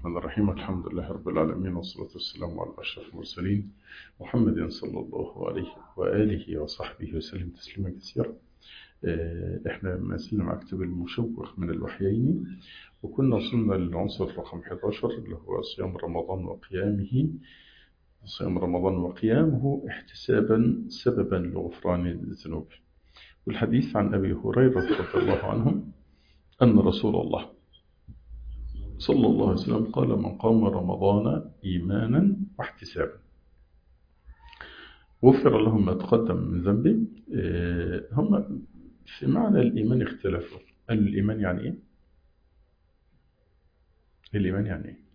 الرحمن الرحيم الحمد لله رب العالمين والصلاة والسلام على أشرف المرسلين محمد صلى الله عليه وآله وصحبه وسلم تسليما كثيرا احنا ما زلنا مع كتاب المشوق من الوحيين وكنا وصلنا للعنصر رقم 11 اللي هو صيام رمضان وقيامه صيام رمضان وقيامه احتسابا سببا لغفران الذنوب والحديث عن أبي هريرة رضي الله عنه أن رسول الله صلى الله عليه وسلم قال من قام رمضان إيمانا واحتسابا غفر له ما تقدم من ذنبه هم في معنى الإيمان اختلفوا قالوا الإيمان يعني إيه؟ الإيمان يعني إيه؟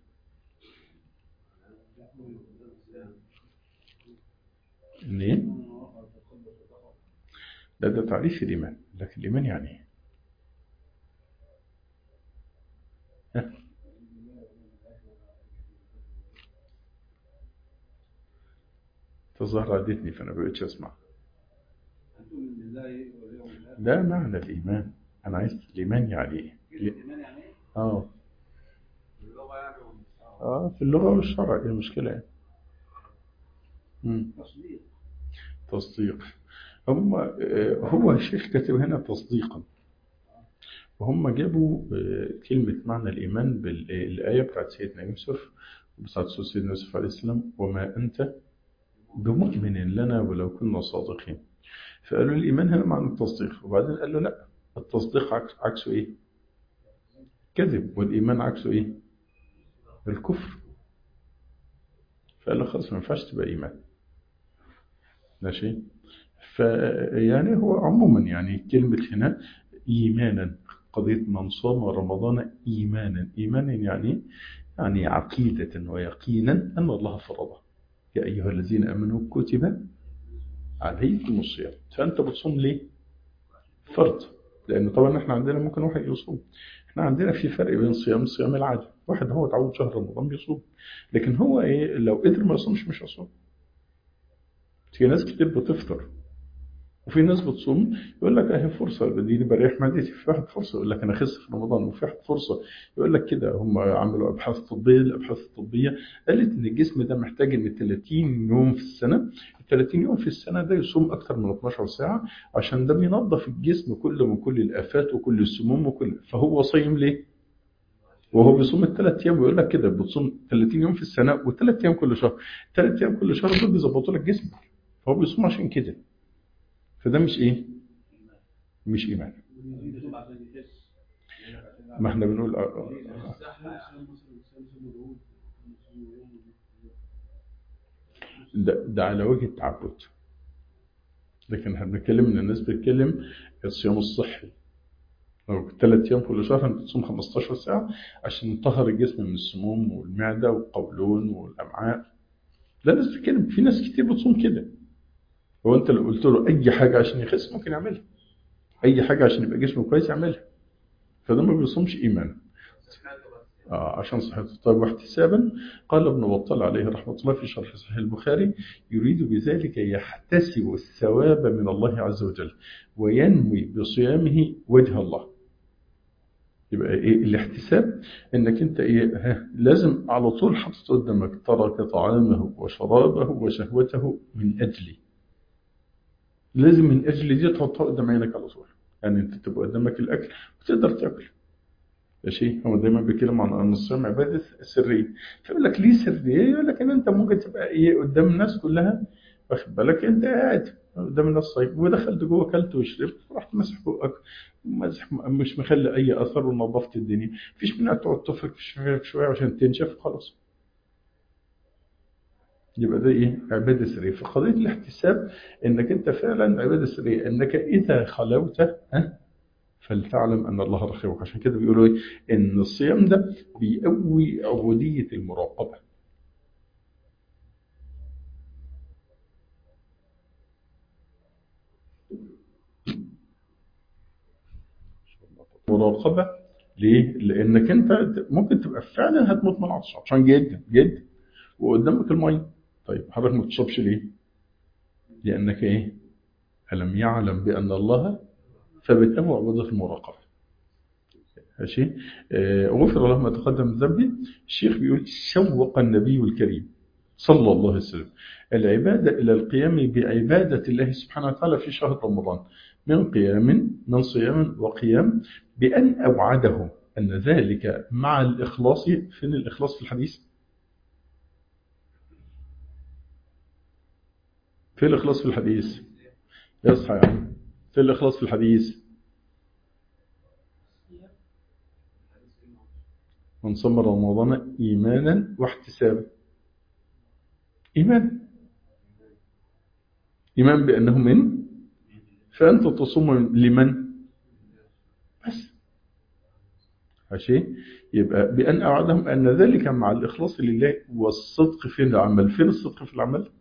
إن إيه؟ لا ده تعريف الإيمان لكن الإيمان يعني إيه؟ ها؟ الظاهر عدتني فأنا بقيتش أسمع ده معنى الإيمان أنا عايز الإيمان يعني إيه؟ آه آه في اللغة والشرع إيه المشكلة يعني؟ تصديق تصديق هم هو الشيخ كاتب هنا تصديقا وهم جابوا كلمة معنى الإيمان بالآية بتاعت سيدنا يوسف بتاعت سيدنا يوسف عليه السلام وما أنت بمؤمن لنا ولو كنا صادقين فقالوا الإيمان هنا معنى التصديق وبعدين قال له لا التصديق عكسه إيه كذب والإيمان عكسه إيه الكفر فقال له خلاص ما ينفعش تبقى إيمان ماشي فيعني هو عموما يعني كلمة هنا إيمانا قضية من صام رمضان إيمانا إيمانا يعني يعني عقيدة ويقينا أن الله فرضه يا أيها الذين أمنوا كتب عليكم الصيام فأنت بتصوم ليه فرض لأن طبعا احنا عندنا ممكن واحد يصوم احنا عندنا في فرق بين صيام الصيام العادي واحد هو اتعود شهر رمضان بيصوم لكن هو ايه لو قدر ما يصومش مش هيصوم في ناس كتير بتفطر وفي ناس بتصوم يقول لك اهي فرصه بديني بريح معدتي في واحد فرصه يقول لك انا اخس في رمضان وفي واحد فرصه يقول لك كده هم عملوا ابحاث طبيه الابحاث الطبيه قالت ان الجسم ده محتاج ان 30 يوم في السنه ال 30 يوم في السنه ده يصوم اكثر من 12 ساعه عشان ده بينظف الجسم كله من كل الافات وكل السموم وكل فهو صايم ليه؟ وهو بيصوم الثلاث ايام ويقول لك كده بتصوم 30 يوم في السنه وثلاث ايام كل شهر ثلاث ايام كل شهر دول بيظبطوا لك جسمك فهو بيصوم عشان كده فده مش ايه مش ايمان ما احنا بنقول ده, ده على وجه التعبد لكن احنا بنتكلم ان الناس بتتكلم الصيام الصحي لو ثلاث ايام كل شهر انت تصوم 15 ساعه عشان تطهر الجسم من السموم والمعده والقولون والامعاء لا ناس بتتكلم في ناس كتير بتصوم كده هو انت لو قلت له اي حاجه عشان يخس ممكن يعملها اي حاجه عشان يبقى جسمه كويس يعملها فده ما بيصومش ايمان آه عشان صحته طيب واحتسابا قال ابن بطال عليه رحمه الله في شرح صحيح البخاري يريد بذلك يحتسب الثواب من الله عز وجل وينوي بصيامه وجه الله يبقى ايه الاحتساب انك انت ايه ها لازم على طول حاطط قدامك ترك طعامه وشرابه وشهوته من اجلي لازم من اجل دي تحطها قدام عينك على طول يعني انت تبقى قدامك الاكل وتقدر تاكل ماشي هو دايما بيتكلم عن ان الصيام عباده سريه فيقول لك ليه سريه يقول لك ان انت ممكن تبقى ايه قدام الناس كلها واخد بالك انت قاعد قدام الناس صايم ودخلت جوه اكلت وشربت ورحت مسح بقك مسح مش مخلي اي اثر ونظفت الدنيا مفيش منها تقعد تفرك شويه عشان تنشف خلاص يبقى ده ايه عباده سريه فقضيه الاحتساب انك انت فعلا عباده سريه انك اذا خلوت ها فلتعلم ان الله رقيبك عشان كده بيقولوا ايه ان الصيام ده بيقوي عبوديه المراقبه مراقبه ليه؟ لانك انت ممكن تبقى فعلا هتموت من العطش عشان جدا جدا وقدامك الميه طيب حضرتك ما بتشربش ليه؟ لأنك إيه؟ ألم يعلم بأن الله فبتأمر عبادة المراقبة ماشي آه، غفر له ما تقدم من ذنبه الشيخ بيقول شوق النبي الكريم صلى الله عليه وسلم العبادة إلى القيام بعبادة الله سبحانه وتعالى في شهر رمضان من قيام من صيام وقيام بأن أوعده أن ذلك مع الإخلاص فين الإخلاص في الحديث؟ في الإخلاص في الحديث يصحى يعني في الإخلاص في الحديث من صام رمضان إيمانا واحتسابا إيمان إيمان بأنه من فأنت تصوم لمن بس ماشي يبقى بأن أوعدهم أن ذلك مع الإخلاص لله والصدق في العمل فين الصدق في العمل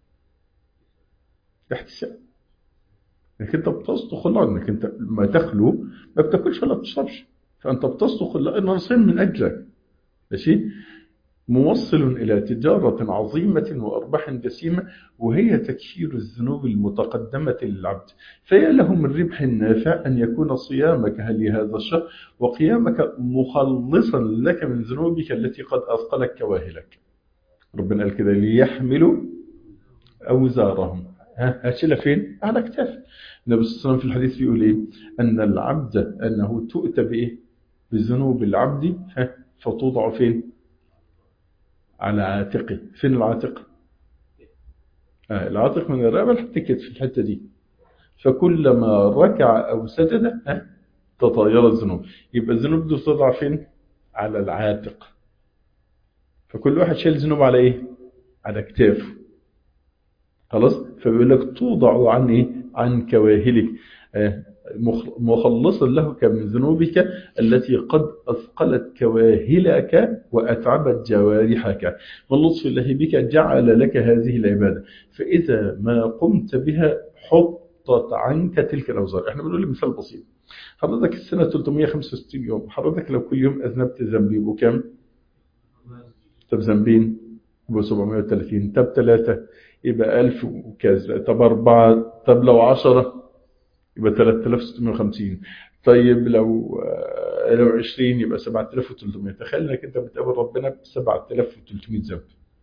احتساب انك انت بتصدق الله انك انت ما تخلو ما بتاكلش ولا بتشربش فانت بتصدق الله ان انا صايم من اجلك ماشي موصل الى تجاره عظيمه وارباح جسيمه وهي تكفير الذنوب المتقدمه للعبد فيا له من ربح نافع ان يكون صيامك لهذا الشهر وقيامك مخلصا لك من ذنوبك التي قد اثقلت كواهلك ربنا قال كده ليحملوا اوزارهم ها هشيلها فين؟ على كتاف النبي صلى الله عليه وسلم في الحديث بيقول ايه؟ ان العبد انه تؤتى بايه؟ بذنوب العبد ها فتوضع فين؟ على عاتقه، فين العاتق؟ آه العاتق من الرقبه لحد الكتف في الحته دي فكلما ركع او سجد ها تطاير الذنوب يبقى الذنوب دي تضع فين؟ على العاتق فكل واحد شايل ذنوب على ايه؟ على كتافه خلاص فبيقول لك توضع عن ايه عن كواهلك مخلصا له من ذنوبك التي قد أثقلت كواهلك وأتعبت جوارحك من لطف الله بك جعل لك هذه العبادة فإذا ما قمت بها حطت عنك تلك الأوزار احنا بنقول مثال بسيط حضرتك السنة 365 يوم حضرتك لو كل يوم أذنبت ذنب يبقوا كام؟ طب ذنبين يبقوا 730 طب ثلاثة يبقى 1000 وكذا طب أربعة طب لو 10 يبقى 3650 طيب لو لو 20 يبقى 7300 تخيل انك انت بتقابل ربنا ب 7300 ذنب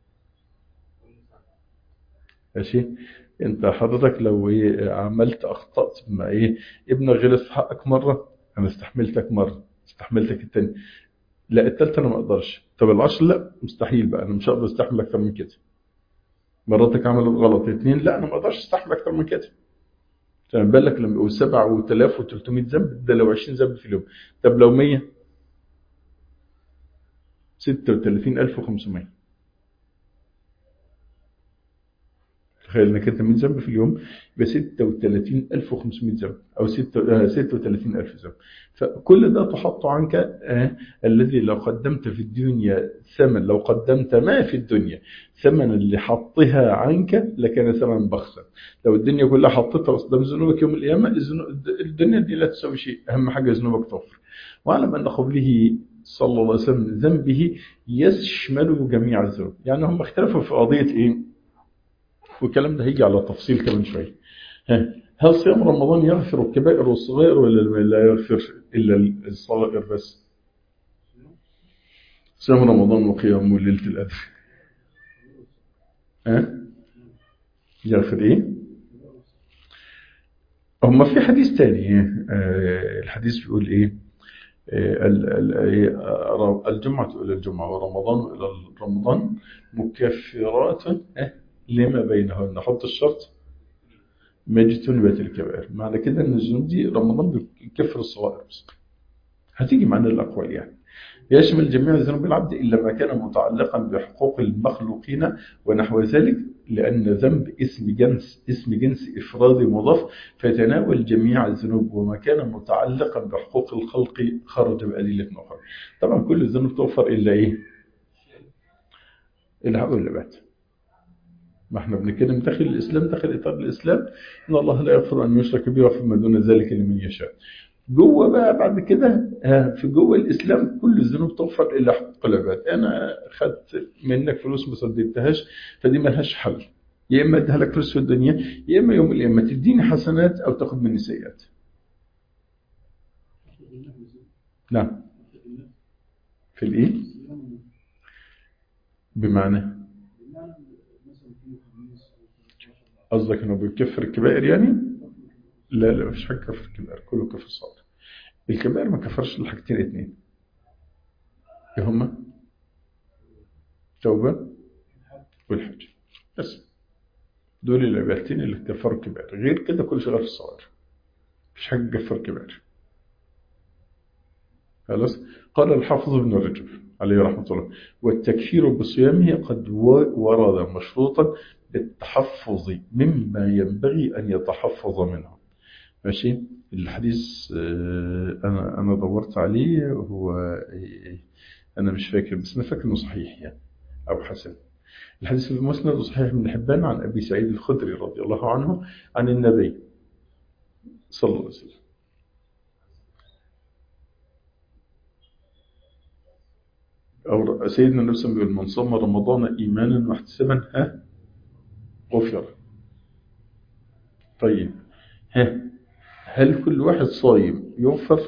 ماشي انت حضرتك لو ايه عملت اخطات مع ايه ابنك غلط في حقك مره انا استحملتك مره استحملتك الثاني لا الثالثه انا ما اقدرش طب العشر لا مستحيل بقى انا مش هقدر استحمل اكتر من كده مراتك عملت غلط اثنين لا انا ما اقدرش استحمل اكتر من كده فما بالك لما يقول 7300 ذنب ده لو 20 ذنب في اليوم طب لو 100 36500 تخيل انك انت 100 ذنب في اليوم يبقى 36500 ذنب او 36000 ذنب فكل ده تحط عنك آه الذي لو قدمت في الدنيا ثمن لو قدمت ما في الدنيا ثمن اللي حطها عنك لكان ثمن بخسا لو الدنيا كلها حطيتها قدام ذنوبك يوم القيامه الدنيا دي لا تساوي شيء اهم حاجه ذنوبك تغفر واعلم ان قبله صلى الله عليه وسلم ذنبه يشمل جميع الذنوب يعني هم اختلفوا في قضيه ايه والكلام ده هيجي على تفصيل كمان شويه هل صيام رمضان يغفر الكبائر والصغائر ولا لا يغفر الا الصغائر بس صيام رمضان وقيام وليله القدر ها يغفر ايه هم في حديث تاني آه الحديث بيقول ايه آه الجمعة إلى الجمعة ورمضان إلى رمضان مكفرات لما بينهن نحط الشرط ما اجتنبت الكبائر معنى كده ان الذنوب دي رمضان بيكفر الصغائر بس هتيجي معنا الاقوال يعني يشمل جميع ذنوب العبد الا ما كان متعلقا بحقوق المخلوقين ونحو ذلك لان ذنب اسم جنس اسم جنس افراد مضاف فيتناول جميع الذنوب وما كان متعلقا بحقوق الخلق خرج بادله اخرى طبعا كل الذنوب تغفر الا ايه؟ الا هقول اللي بعد ما احنا بنتكلم داخل الاسلام داخل اطار الاسلام ان الله لا يغفر ان يشرك به ويغفر ما دون ذلك لمن يشاء جوه بقى بعد كده في جوه الاسلام كل الذنوب تغفر الا حقوق العباد انا خدت منك فلوس ما سددتهاش فدي ملهاش حل يا اما اديها لك فلوس في الدنيا يا اما يوم القيامه تديني حسنات او تاخد مني سيئات نعم في الإيه؟ بمعنى قصدك إنه بيكفر الكبائر يعني؟ لا لا مفيش حاجة كفر الكبائر كله كفر الصغائر الكبائر ما كفرش الحاجتين اتنين ايه هما؟ توبة والحج بس دول العبادتين اللي كفروا الكبائر غير كده كل شغال في الصغائر مفيش حاجة تكفر الكبائر خلاص قال الحافظ ابن رجب عليه رحمة الله والتكفير بصيامه قد ورد مشروطا بالتحفظ مما ينبغي أن يتحفظ منه ماشي الحديث أنا أنا دورت عليه هو أنا مش فاكر بس أنا فاكر إنه صحيح يعني أو حسن الحديث في المسند صحيح من حبان عن أبي سعيد الخدري رضي الله عنه عن النبي صلى الله عليه وسلم أو سيدنا النبي صلى الله عليه وسلم من صام رمضان إيمانا واحتسابا ها غفر طيب ها هل كل واحد صايم يغفر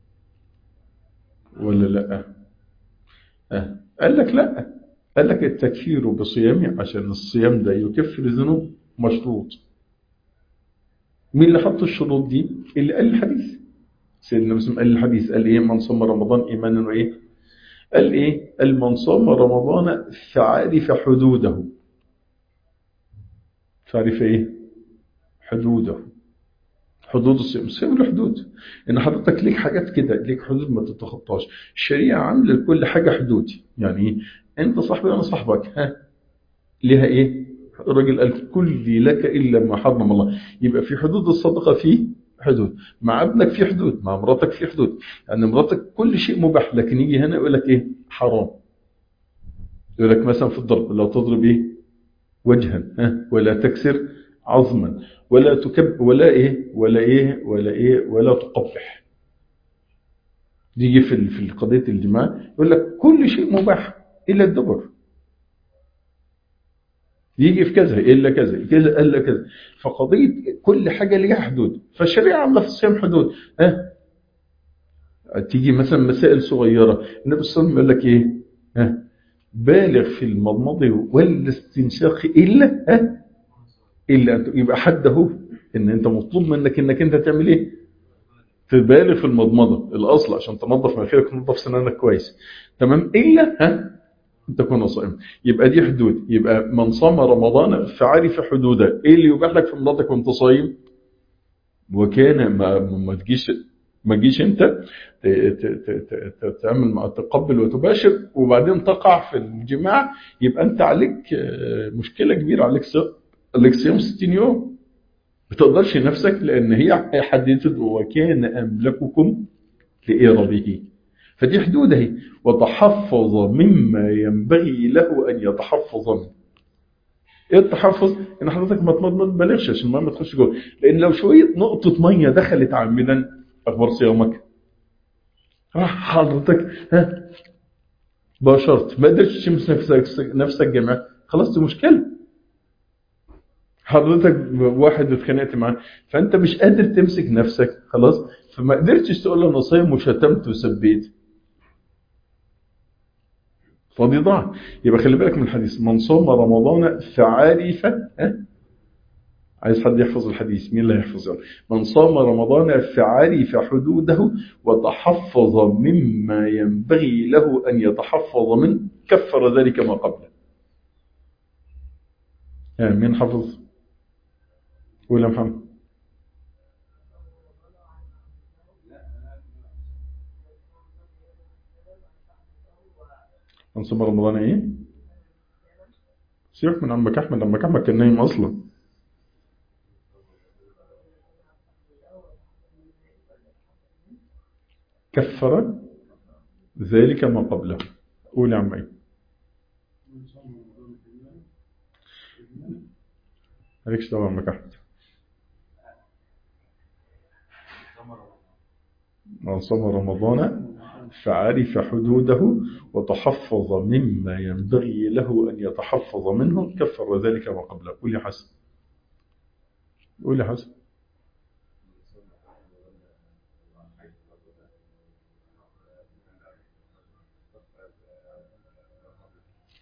ولا لا ها قال لك لا قال لك التكفير بصيامه عشان الصيام ده يكفر الذنوب مشروط مين اللي حط الشروط دي اللي قال الحديث سيدنا مسلم قال الحديث قال ايه من صام رمضان ايمانا وايه قال ايه قال من صام رمضان فعرف حدوده فعرف ايه حدوده حدود الصيام الصيام له حدود ان حضرتك ليك حاجات كده ليك حدود ما تتخطاش الشريعه عامله لكل حاجه حدود يعني ايه انت صاحبي وانا صاحبك ها ليها ايه الراجل قال كل لك الا ما حرم الله يبقى في حدود الصدقه فيه حدود مع ابنك في حدود مع مراتك في حدود يعني مراتك كل شيء مباح لكن يجي هنا يقول لك ايه حرام يقول لك مثلا في الضرب لو تضرب ايه وجها ها ولا تكسر عظما ولا تكب ولا ايه ولا ايه ولا ايه ولا تقبح يجي في في قضيه الجماع يقول لك كل شيء مباح الا الدبر يجي في كذا الا كذا كذا الا كذا فقضيه كل حاجه ليها حدود فالشريعه عامله في الصيام حدود ها تيجي مثلا مسائل صغيره النبي صلى الله عليه وسلم يقول لك ايه ها بالغ في المضمضه والاستنشاق الا ها الا ان يبقى حده ان انت مطلوب منك انك انت تعمل ايه تبالغ في المضمضه الاصل عشان تنظف مناخيرك وتنظف سنانك كويس تمام الا ها أن تكون صائما يبقى دي حدود يبقى من صام رمضان فعرف حدوده ايه اللي يباح لك في مرضك وانت صايم وكان ما, ما تجيش ما تجيش انت تعمل مع تقبل وتباشر وبعدين تقع في الجماع يبقى انت عليك مشكله كبيره عليك عليك صيام 60 يوم ما تقدرش نفسك لان هي حددت وكان املككم لإربه فدي حدود اهي وتحفظ مما ينبغي له ان يتحفظ منه ايه التحفظ ان حضرتك ما ما تبالغش عشان الميه ما تخش جوه لان لو شويه نقطه ميه دخلت عامدا اخبار صيامك راح حضرتك ها باشرت ما قدرتش تمسك نفسك نفسك جامع خلاص دي مشكله حضرتك واحد اتخانقت معاه فانت مش قادر تمسك نفسك خلاص فما قدرتش تقول له انا صايم وشتمت وسبيت فدي ضاع يبقى خلي بالك من الحديث من صام رمضان فعرف ها عايز حد يحفظ الحديث مين اللي هيحفظه من صام رمضان فعرف حدوده وتحفظ مما ينبغي له أن يتحفظ منه كفر ذلك ما قبله يعني مين حفظ قول محمد من صام رمضان ايه سيبك من عمك احمد عمك احمد كان نايم اصلا كفر ذلك ما قبله قول يا عمي مالكش دعوه عمك احمد من صام رمضان فعرف حدوده وتحفظ مما ينبغي له أن يتحفظ منه كفر ذلك ما قبله قول يا حسن قول يا حسن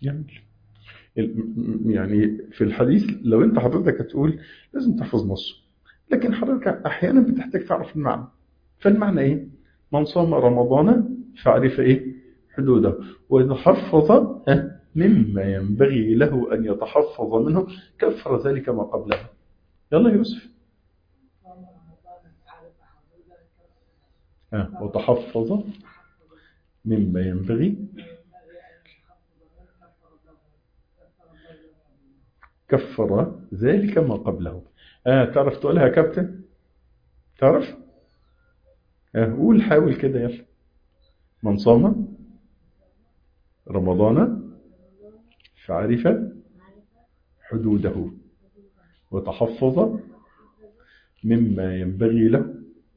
جميل ال- يعني في الحديث لو انت حضرتك هتقول لازم تحفظ نصه لكن حضرتك احيانا بتحتاج تعرف المعنى فالمعنى ايه من صام رمضان فعرف ايه حدوده وتحفظ ها، مما ينبغي له ان يتحفظ منه كفر ذلك ما قبله يلا يا يوسف ها، وتحفظ مما ينبغي كفر ذلك ما قبله آه تعرف تقولها يا كابتن تعرف آه قول حاول كده يلا من صام رمضان فعرف حدوده وتحفظ مما ينبغي له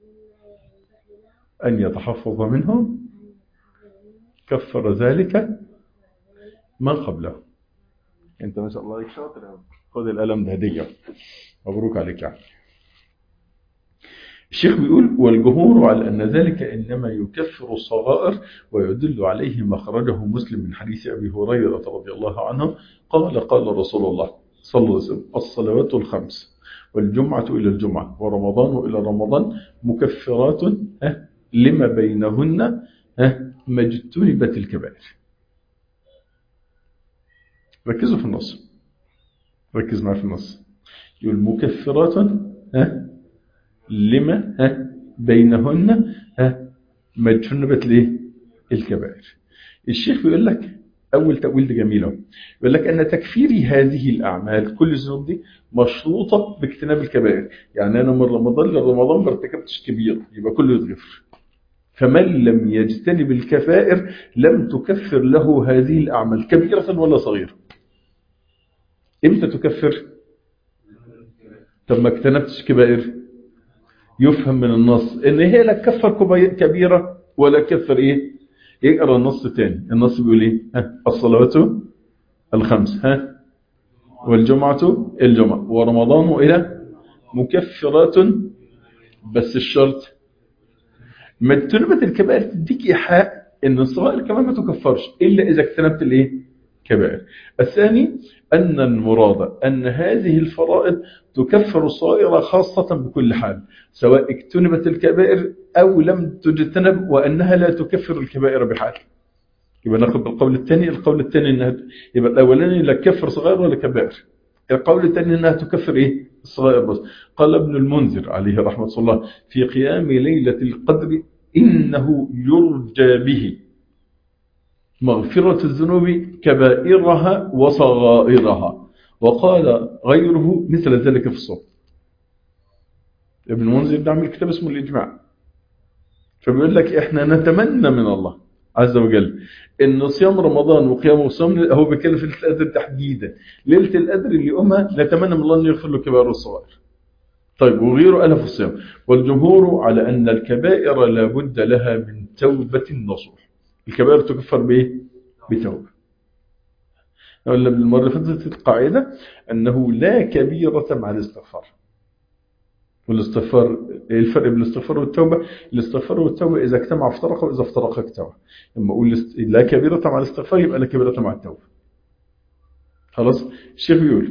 أن يتحفظ منه كفر ذلك ما قبله انت ما شاء الله عليك شاطر أوي. خد القلم ده هديه مبروك عليك يعني الشيخ بيقول والجمهور على أن ذلك إنما يكفر الصغائر ويدل عليه ما خرجه مسلم من حديث أبي هريرة رضي الله عنه قال قال رسول الله صلى الله عليه وسلم الصلوات الخمس والجمعة إلى الجمعة ورمضان إلى رمضان مكفرات ها، لما بينهن ها، ما اجتنبت الكبائر ركزوا في النص ركز معي في النص يقول مكفرات ها لما ها بينهن ها ما اجتنبت ليه الكبائر الشيخ بيقول لك اول تاويل ده جميل اهو بيقول لك ان تكفيري هذه الاعمال كل الذنوب دي مشروطه باجتناب الكبائر يعني انا من رمضان لرمضان ما ارتكبتش كبير يبقى كله يتغفر فمن لم يجتنب الكبائر لم تكفر له هذه الاعمال كبيره ولا صغيره امتى تكفر طب ما اجتنبتش كبائر يفهم من النص ان هي لا تكفر كبي- كبيره ولا تكفر ايه يقرا النص تاني النص بيقول ايه ها الصلوات الخمس ها والجمعه الجمعه ورمضان الى مكفرات بس الشرط ما اجتنبت الكبائر تديك ايحاء ان الصغائر كمان ما تكفرش الا اذا اجتنبت الايه كبائر الثاني أن المراد أن هذه الفرائض تكفر الصغائر خاصة بكل حال سواء اجتنبت الكبائر أو لم تجتنب وأنها لا تكفر الكبائر بحال يبقى ناخد بالقول الثاني القول الثاني انها يبقى الاولاني لا تكفر صغائر ولا كبائر القول الثاني انها تكفر ايه الصغائر بس قال ابن المنذر عليه رحمه الله في قيام ليله القدر انه يرجى به مغفرة الذنوب كبائرها وصغائرها وقال غيره مثل ذلك في الصوم ابن المنذر ده عمل كتاب اسمه الإجماع فبيقول لك احنا نتمنى من الله عز وجل ان صيام رمضان وقيام وصوم هو بيتكلم في ليله القدر تحديدا ليله القدر اللي يقومها نتمنى من الله انه يغفر له كبائر والصغائر طيب وغيره قال في الصيام والجمهور على ان الكبائر لا بد لها من توبه نصوح الكبائر تكفر بايه بتوبه ولا بالمره اللي فاتت القاعده انه لا كبيره مع الاستغفار والاستغفار ايه الفرق بين الاستغفار والتوبه الاستغفار والتوبه اذا اجتمع افترق واذا افترق اجتمع لما اقول است- لا كبيره مع الاستغفار يبقى لا كبيره مع التوبه خلاص الشيخ بيقول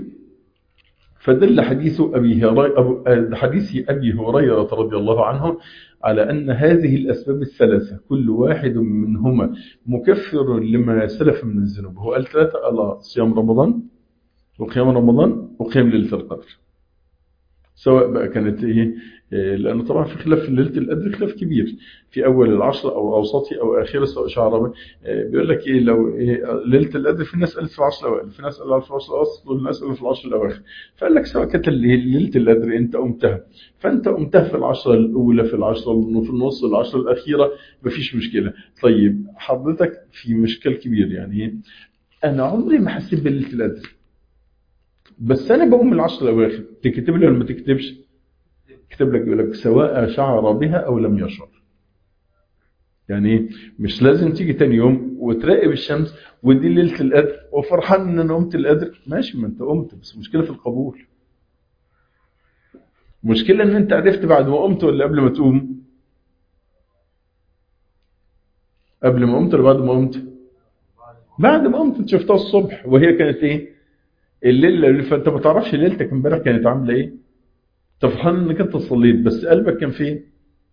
فدل حديث أبي هريرة أبو آه، حديث أبي هريرة رضي الله عنه على أن هذه الأسباب الثلاثة كل واحد منهما مكفر لما سلف من الذنوب هو قال ثلاثة على صيام رمضان وقيام رمضان وقيام ليلة القدر سواء بقى كانت ايه إيه، لانه طبعا في خلاف في ليله القدر خلاف كبير في اول العشر او اوسطي او اخره سواء شعر إيه، بيقول لك ايه لو إيه ليله القدر في ناس قالت في العشر الاوائل في ناس قالت في العشر الاوسط والناس قالت في العشر الاواخر فقال لك سواء كانت اللي- ليله القدر انت قمتها فانت قمتها في العشره الاولى في العشره في النص العشره الاخيره مفيش مشكله طيب حضرتك في مشكل كبير يعني ايه انا عمري ما حسيت بليله القدر بس انا بقوم من العشر الاواخر تكتب لي ولا ما تكتبش كتب لك يقول لك سواء شعر بها او لم يشعر يعني ايه مش لازم تيجي تاني يوم وتراقب الشمس ودي ليله القدر وفرحان ان انا قمت القدر ماشي ما انت قمت بس المشكله في القبول المشكله ان انت عرفت بعد ما قمت ولا قبل ما تقوم قبل ما قمت ولا بعد ما قمت بعد ما قمت انت شفتها الصبح وهي كانت ايه الليله اللي فانت ما تعرفش ليلتك امبارح كانت عامله ايه انت فرحان انك انت صليت بس قلبك كان فين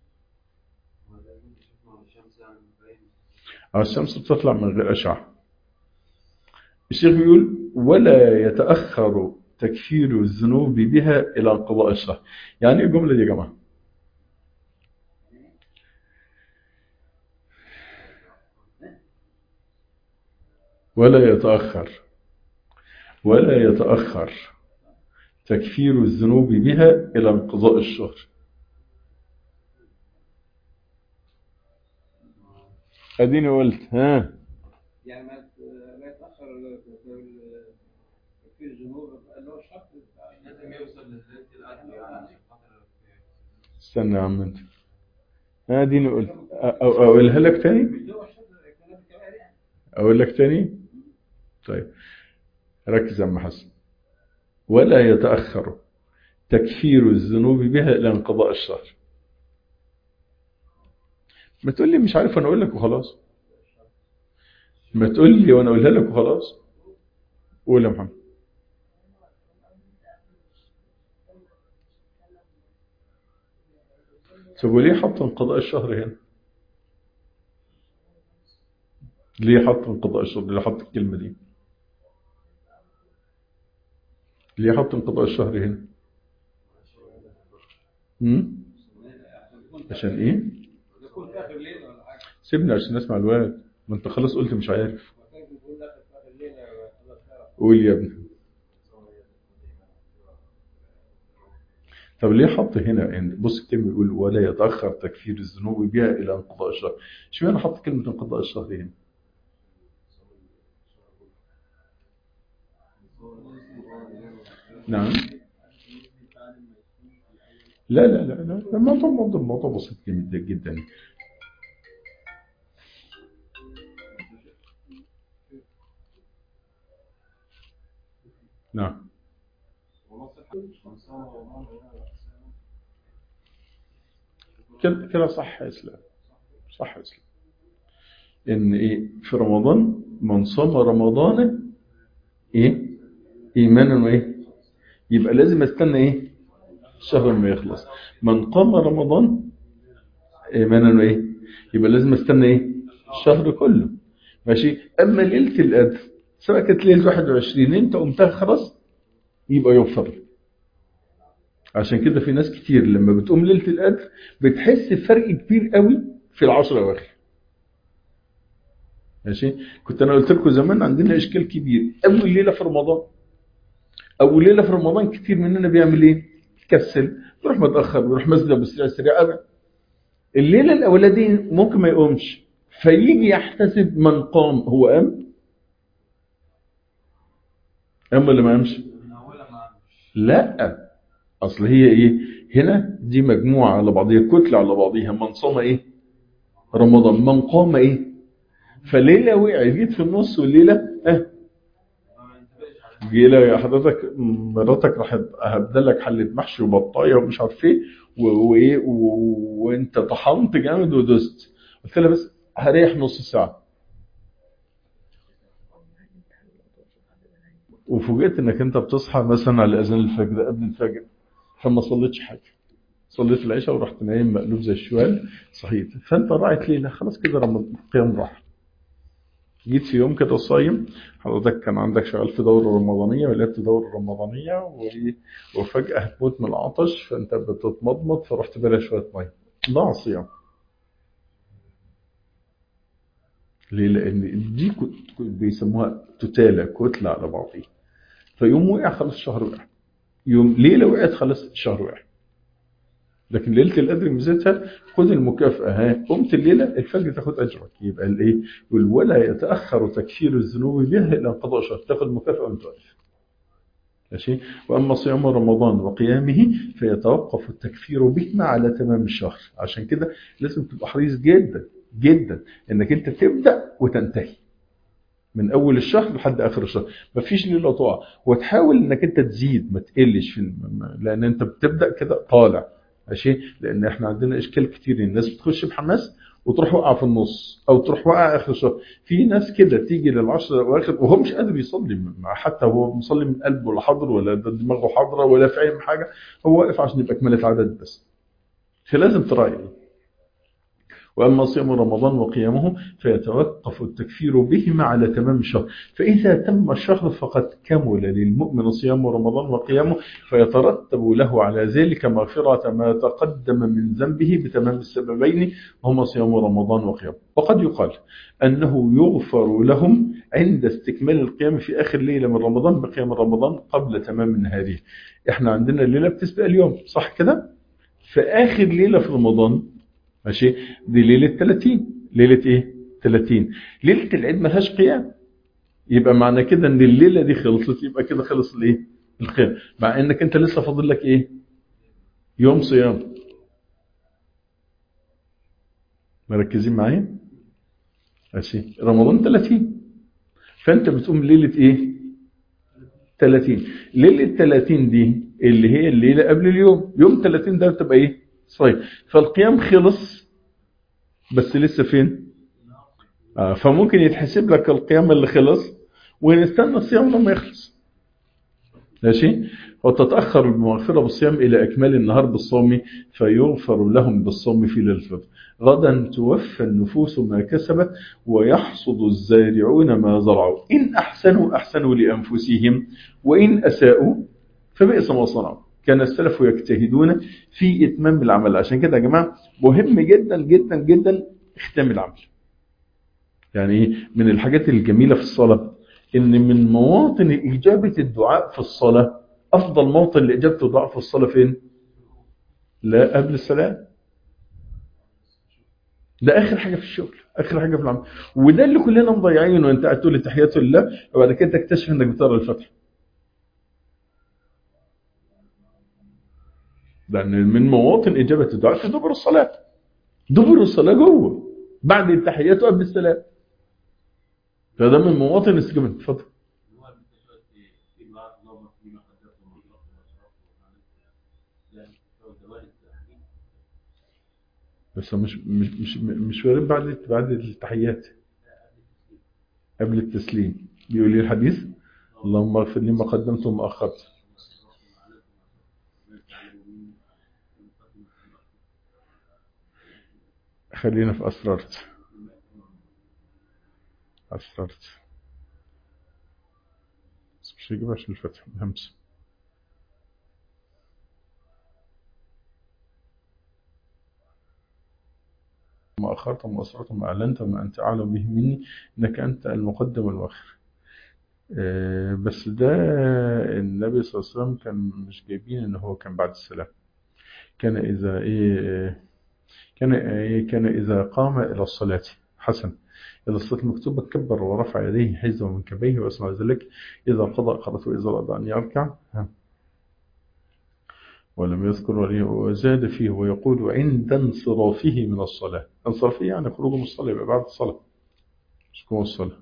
اه الشمس بتطلع من غير اشعه الشيخ بيقول ولا يتاخر تكفير الذنوب بها الى انقضاء الشهر يعني ايه الجمله دي يا جماعه ولا يتأخر ولا يتأخر تكفير الذنوب بها إلى انقضاء الشهر أديني قلت ها يعني ما لا يتاخر في الذنوب اللي هو الشرط لازم يوصل لذات الأجر يعني عشان خاطر استنى يا عم انت أديني قلت أ- أو- أقولها لك تاني مش ده هو الشرط كلام الكبائر يعني أقول لك تاني طيب ركز يا عم حسن ولا يتأخر تكفير الذنوب بها إلى انقضاء الشهر ما تقول لي مش عارف أنا أقول لك وخلاص ما تقول لي وأنا أقولها لك وخلاص قول يا محمد طب وليه حط انقضاء الشهر هنا ليه حط انقضاء الشهر ليه حط الكلمة دي ليه حط انقضاء الشهر هنا هم؟ عشان ايه يكون في اخر ليله ولا حاجه سيبني عشان اسمع الواد ما انت خلاص قلت مش عارف وكان بيقول لك في اخر ليله خلاص خلاص. قول يا ابني طب ليه حط هنا يعني بص الكلمة يقول ولا يتأخر تكفير الذنوب بها إلى انقضاء الشهر اشمعنى حط كلمة انقضاء الشهر هنا نعم لا لا لا لا لا، الموضوع موضوع موضوع بسيط جدا جدا نعم كده كده صح يا اسلام صح يا اسلام ان ايه في رمضان من صام رمضان ايه ايمانا وايه يبقى لازم استنى ايه الشهر ما يخلص من قام رمضان ايمانا وايه يبقى لازم استنى ايه الشهر كله ماشي اما ليله القدر سواء كانت ليله 21 انت قمتها خلاص يبقى يوم فضل عشان كده في ناس كتير لما بتقوم ليله القدر بتحس بفرق كبير قوي في العشر الاواخر ماشي كنت انا قلت لكم زمان عندنا اشكال كبير اول ليله في رمضان اول ليله في رمضان كتير مننا بيعمل ايه يكسل بيروح متاخر بيروح مسجد ابو سريع سريع أبدا. الليله الاولانيه دي ممكن ما يقومش فيجي يحتسب من قام هو قام قام ولا ما قامش من أولها ما لا اصل هي ايه هنا دي مجموعه على بعضيها كتله على بعضيها من صام ايه رمضان من قام ايه فليله وقع جيت في النص والليله اه ما ينتبهش على جه لها حضرتك مراتك راحت هبدلك حله محشي وبطايه ومش عارف ايه و- وايه و- وانت طحنت جامد ودست قلت لها بس هريح نص ساعه وفوجئت انك انت بتصحى مثلا على اذان الفجر قبل الفجر فما صليتش حاجه صليت العشاء ورحت نايم مقلوب زي الشوال صحيت فانت راعت ليله خلاص كده رمضان القيام راح جيت في يوم كده صايم حضرتك كان عندك شغال في دورة رمضانية ولعبت دورة رمضانية و... وفجأة هتموت من العطش فأنت بتتمضمض فرحت بلا شوية مية ضاع صيام ليه؟ لأن دي كت... كت- بيسموها تتالة كتلة على بعضيها فيوم وقع خلاص الشهر وقع يوم ليلة وقعت خلاص الشهر وقع لكن ليله القدر ميزتها خد المكافاه ها قمت الليله الفجر تاخد اجرك يبقى الايه يقول ولا يتاخر تكفير الذنوب بها الى انقضاء شهر تاخد مكافاه وانت واقف ماشي واما صيام رمضان وقيامه فيتوقف التكفير بهما على تمام الشهر عشان كده لازم تبقى حريص جدا جدا انك انت تبدا وتنتهي من اول الشهر لحد اخر الشهر مفيش ليله تقع وتحاول انك انت تزيد ما تقلش في الم- لان انت بتبدا كده طالع ماشي لان احنا عندنا اشكال كتير الناس بتخش بحماس وتروح وقع في النص او تروح وقع اخر الشهر في ناس كده تيجي للعشر الاواخر وهو مش قادر يصلي مع- حتى هو مصلي من قلبه ولا حاضر ولا ده دماغه حاضره ولا فاهم حاجه هو واقف عشان يبقى كمالة عدد بس فلازم تراعي وأما صيام رمضان وقيامه فيتوقف التكفير بهما على تمام الشهر فإذا تم الشهر فقد كمل للمؤمن صيام رمضان وقيامه فيترتب له على ذلك مغفرة ما تقدم من ذنبه بتمام السببين هما صيام رمضان وقيامه وقد يقال أنه يغفر لهم عند استكمال القيام في آخر ليلة من رمضان بقيام رمضان قبل تمام نهاره احنا عندنا الليلة بتسبق اليوم صح كده؟ في آخر ليلة في رمضان ماشي دي ليلة 30 ليلة ايه 30 ليلة العيد ملهاش قيام يبقى معنى كده ان الليلة دي خلصت يبقى كده خلص الايه القيام مع انك انت لسه فاضل لك ايه يوم صيام مركزين معايا ماشي رمضان 30 فانت بتقوم ليلة ايه 30 ليلة 30 دي اللي هي الليلة قبل اليوم يوم 30 ده بتبقى ايه صحيح فالقيام خلص بس لسه فين آه فممكن يتحسب لك القيام اللي خلص ونستنى الصيام لما يخلص ماشي وتتأخر المغفرة بالصيام إلى إكمال النهار بالصوم فيغفر لهم بالصوم في ليلة الفطر غدا توفى النفوس ما كسبت ويحصد الزارعون ما زرعوا إن أحسنوا أحسنوا لأنفسهم وإن أساءوا فبئس ما صنعوا كان السلف يجتهدون في إتمام العمل عشان كده يا جماعة مهم جدا جدا جدا اختام العمل يعني إيه؟ من الحاجات الجميلة في الصلاة إن من مواطن إجابة الدعاء في الصلاة أفضل موطن لإجابة الدعاء في الصلاة فين؟ لا قبل السلام ده آخر حاجة في الشغل آخر حاجة في العمل وده اللي كلنا مضيعينه وأنت قاعد تقول تحيات لله وبعد كده تكتشف إنك بتقرا الفتح لأن من مواطن إجابة الدعاء في دبر الصلاة دبر الصلاة جوه بعد التحيات وقبل السلام فده من مواطن استجابة اتفضل هو المستشفى في في بعض اللهم فيما قدرت وما أخرت وما أسرفت وما أعلنت لا هو دوائر التحليل بس هو مش مش مش مش وارد بعد بعد التحيات قبل التسليم بيقول لي الحديث اللهم اغفر لي ما قدمت وما اخرت خلينا في اسررت اسررت بس مش هيجيب عشان الفتح همس ما أخرت وما أسررت وما أعلنت وما أنت أعلم به مني إنك أنت المقدم والمؤخر آه، بس ده النبي صلى الله عليه وسلم كان مش جايبين إن هو كان بعد السلام كان إذا إيه كان إيه كان إذا قام إلى الصلاة حسن إذا الصلاة المكتوبة كبر ورفع يديه حزوا من كبيه وأسمع ذلك إذا قضى قرأت وإذا أراد أن يركع ها. ولم يذكر وليه وزاد فيه ويقول عند انصرافه من الصلاة انصرافه يعني خروجه من الصلاة يبقى بعد الصلاة مش جوه الصلاة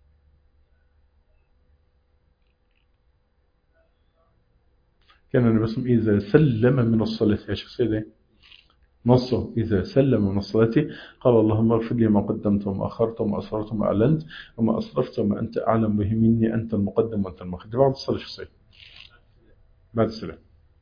كان النبي صلى الله عليه وسلم إذا سلم من الصلاة يا شيخ سيدي نصه إذا سلم من الصلاة قال اللهم اغفر لي ما قدمت وما أخرت وما أسررت وما أعلنت وما أسرفت وما أنت أعلم به مني أنت المقدم وأنت المؤخر ده بعد الصلاة شخصية بعد السلام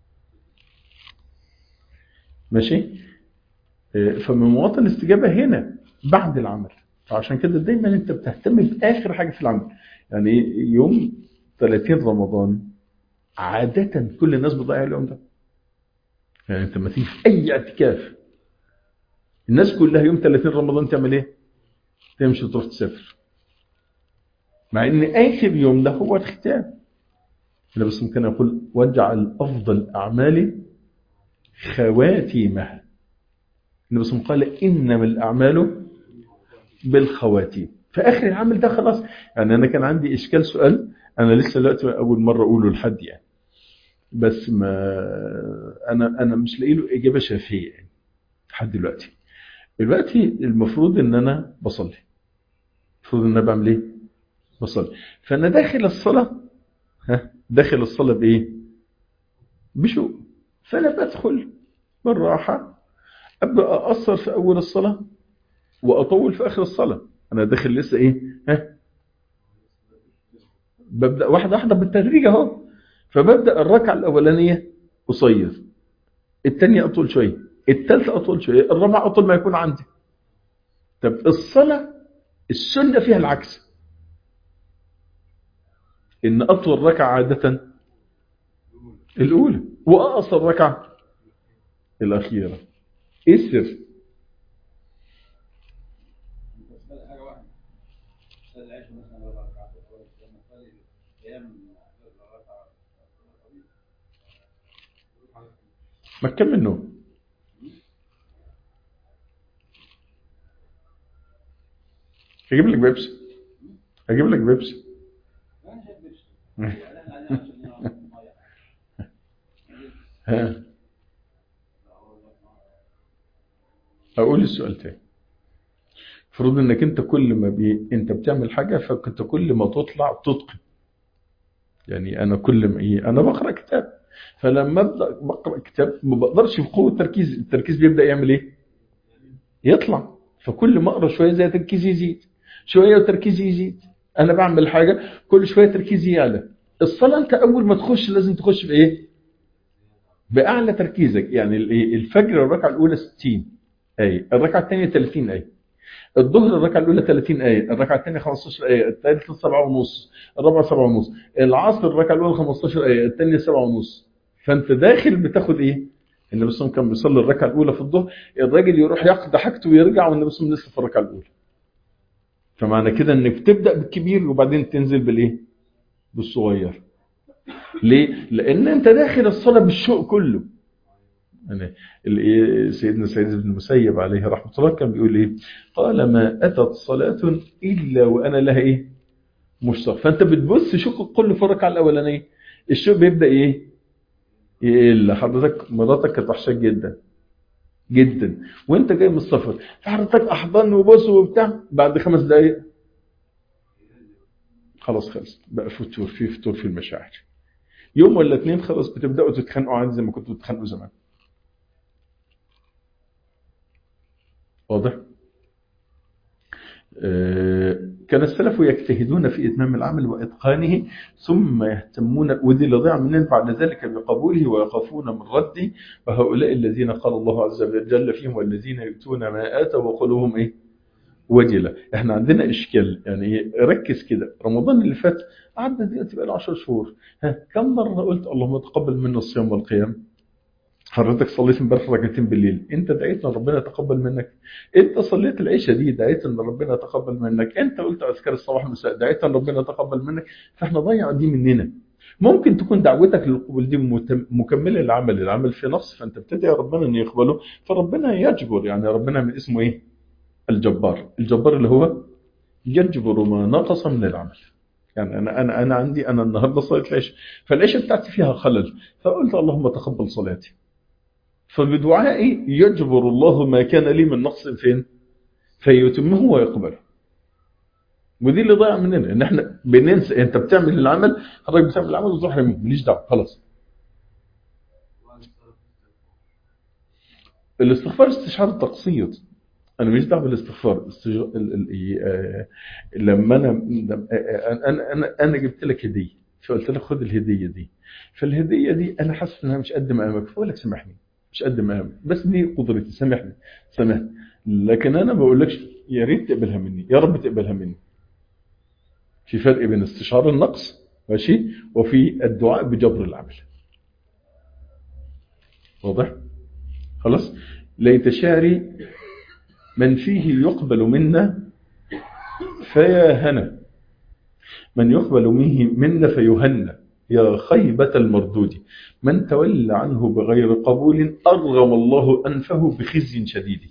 ماشي آه، فمن مواطن الاستجابة هنا بعد العمل فعشان كده دايما انت بتهتم بآخر حاجة في العمل يعني يوم 30 رمضان عادة كل الناس بتضيع اليوم ده يعني انت لما تيجي في اي اعتكاف الناس كلها يوم 30 رمضان تعمل ايه تمشي تروح تسافر مع ان اخر يوم ده هو الختام النبي صلى الله عليه وسلم كان يقول واجعل افضل اعمالي خواتيمها النبي صلى الله عليه وسلم قال انما الاعمال بالخواتيم فاخر العمل ده خلاص يعني انا كان عندي اشكال سؤال انا لسه دلوقتي اول مره اقوله لحد يعني بس ما انا انا مش لاقي له اجابه شافيه يعني لحد دلوقتي دلوقتي المفروض ان انا بصلي المفروض ان انا بعمل ايه بصلي فانا داخل الصلاه ها داخل الصلاه بايه بشوق فانا بدخل بالراحه ابدا اقصر في اول الصلاه واطول في اخر الصلاه انا داخل لسه ايه ها ببدا واحده واحده بالتدريج اهو فببدا الركعه الاولانيه قصير الثانيه اطول شويه الثالثه اطول شويه الرابعه اطول ما يكون عندي طب الصلاه السنه فيها العكس ان اطول ركعه عاده الاولى واقصر ركعه الاخيره ايه السر بس حاجه واحده صلي العشاء مثلا اربع ركعات كويس لما تصلي قيام ركعه ما تكمل نوم هجيب لك بيبسي هجيب لك بيبسي ما نحب نفسه يعني احنا عايزين عشان نعرف المية. ها اقول السؤال تاني المفروض انك انت كل ما بي... انت بتعمل حاجه فكنت كل ما تطلع تتقن يعني انا كل ما ايه انا بقرا كتاب فلما ابدا بقرا كتاب ما بقدرش بقوه التركيز التركيز بيبدا يعمل ايه يطلع فكل ما اقرا شويه زي تركيزي يزيد شويه وتركيزي يزيد انا بعمل حاجه كل شويه تركيزي يعلى الصلاه انت اول ما تخش لازم تخش بايه باعلى تركيزك يعني الايه الفجر الركعه الاولى 60 ايه الركعه الثانيه 30 ايه الظهر الركعه الاولى 30 ايه الركعه الثانيه 15 ايه الثالثه 7 ونص الرابعه 7 ونص العصر الركعه الاولى 15 ايه الثانيه 7 ونص فانت داخل بتاخد ايه النبي صلى الله عليه وسلم كان بيصلي الركعه الاولى في الظهر الراجل يروح يقضي حاجته ويرجع والنبي صلى الله عليه وسلم لسه في الركعه الاولى فمعنى كده انك بتبدا بالكبير وبعدين تنزل بالايه بالصغير ليه لان انت داخل الصلاه بالشوق كله يعني ال- سيدنا سيد بن المسيب عليه رحمه الله كان بيقول ايه قال ما اتت صلاه الا وانا لها ايه مشتاق فانت بتبص شوق كل في الركعه الاولانيه الشوق بيبدا ايه يقل حضرتك مراتك كانت وحشاك جدا جدا وانت جاي من السفر فحضرتك احضن وبص وبتاع بعد خمس دقايق خلاص خلص بقى فتور في فتور في المشاعر يوم ولا اتنين خلاص بتبداوا تتخانقوا عادي زي ما كنتوا بتتخانقوا زمان واضح آه، كان السلف يجتهدون في إتمام العمل وإتقانه ثم يهتمون ودي اللي ضيع منهم بعد ذلك بقبوله ويخافون من رده وهؤلاء الذين قال الله عز وجل فيهم والذين يؤتون ما آتوا وقلوبهم إيه وجلة احنا عندنا إشكال يعني إيه؟ ركز كده رمضان اللي فات عدى دلوقتي بقى له 10 شهور ها كم مرة قلت اللهم تقبل منا الصيام والقيام حضرتك صليت امبارح ركعتين بالليل انت دعيت ان ربنا يتقبل منك انت صليت العشاء دي دعيت ان ربنا يتقبل منك انت قلت اذكار الصباح والمساء دعيت ان ربنا يتقبل منك فاحنا ضيع دي مننا ممكن تكون دعوتك للقبول دي متم- مكمله للعمل العمل في نقص فانت بتدعي ربنا ان يقبله فربنا يجبر يعني ربنا من اسمه ايه الجبار الجبار اللي هو يجبر ما نقص من العمل يعني انا انا انا عندي انا النهارده صليت العشاء فالعشاء بتاعتي فيها خلل فقلت اللهم تقبل صلاتي فبدعائي يجبر الله ما كان لي من نقص فين فيتمه ويقبله ودي اللي ضايع مننا ان احنا بننسى انت بتعمل العمل حضرتك بتعمل العمل وتروح رميه ماليش دعوه خلاص الاستغفار استشعار التقسيط انا ماليش دعوه بالاستغفار استج... ال... ال... آه... لما انا لما- آه، انا انا انا جبت لك هديه فقلت لك خد الهديه دي فالهديه دي انا حاسس انها مش قد مقامك فاقول لك سامحني مش قد مقامك بس دي قدرتي سامحني سامحني لكن انا ما بقولكش يا ريت تقبلها مني يا رب تقبلها مني في فرق بين استشعار النقص ماشي وفي الدعاء بجبر العمل واضح خلاص ليت شعري من فيه يقبل منا فيا هنا من يقبل منه منا فيهنى يا خيبة المردود من تولى عنه بغير قبول أرغم الله أنفه بخزي شديد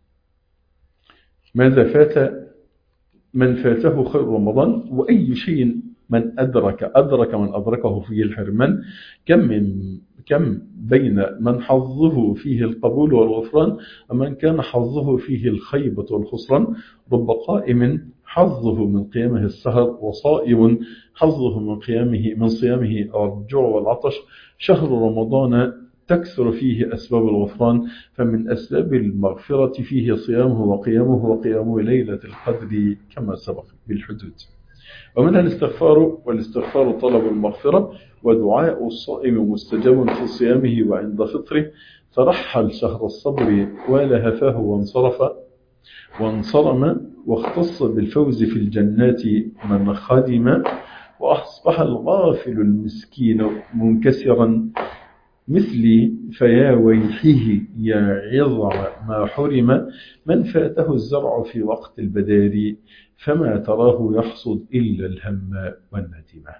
ماذا فات من فاته خير رمضان وأي شيء من أدرك أدرك من أدركه فيه الحرمان كم من كم بين من حظه فيه القبول والغفران ومن كان حظه فيه الخيبة والخسران رب قائم حظه من قيامه السهر وصائم حظه من قيامه من صيامه الجوع والعطش شهر رمضان تكثر فيه أسباب الغفران فمن أسباب المغفرة فيه صيامه وقيامه وقيامه ليلة القدر كما سبق بالحدود ومنها الاستغفار والاستغفار طلب المغفرة ودعاء الصائم مستجاب في صيامه وعند فطره ترحل شهر الصبر ولهفاه وانصرف وانصرم واختص بالفوز في الجنات من خدم وأصبح الغافل المسكين منكسرا مثلي فيا ويحه يا عظم ما حرم من فاته الزرع في وقت البدار فما تراه يحصد إلا الهم والندمة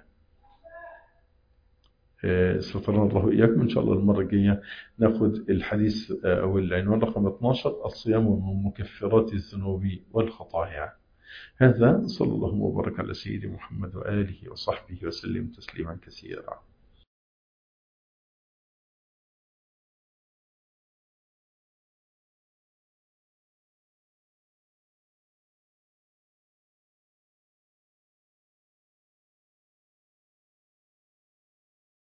سترنا الله إياكم إن شاء الله المرة الجاية ناخد الحديث أو العنوان رقم 12 الصيام من مكفرات الذنوب والخطايا هذا صلى الله وبارك على سيدنا محمد وآله وصحبه وسلم تسليما كثيرا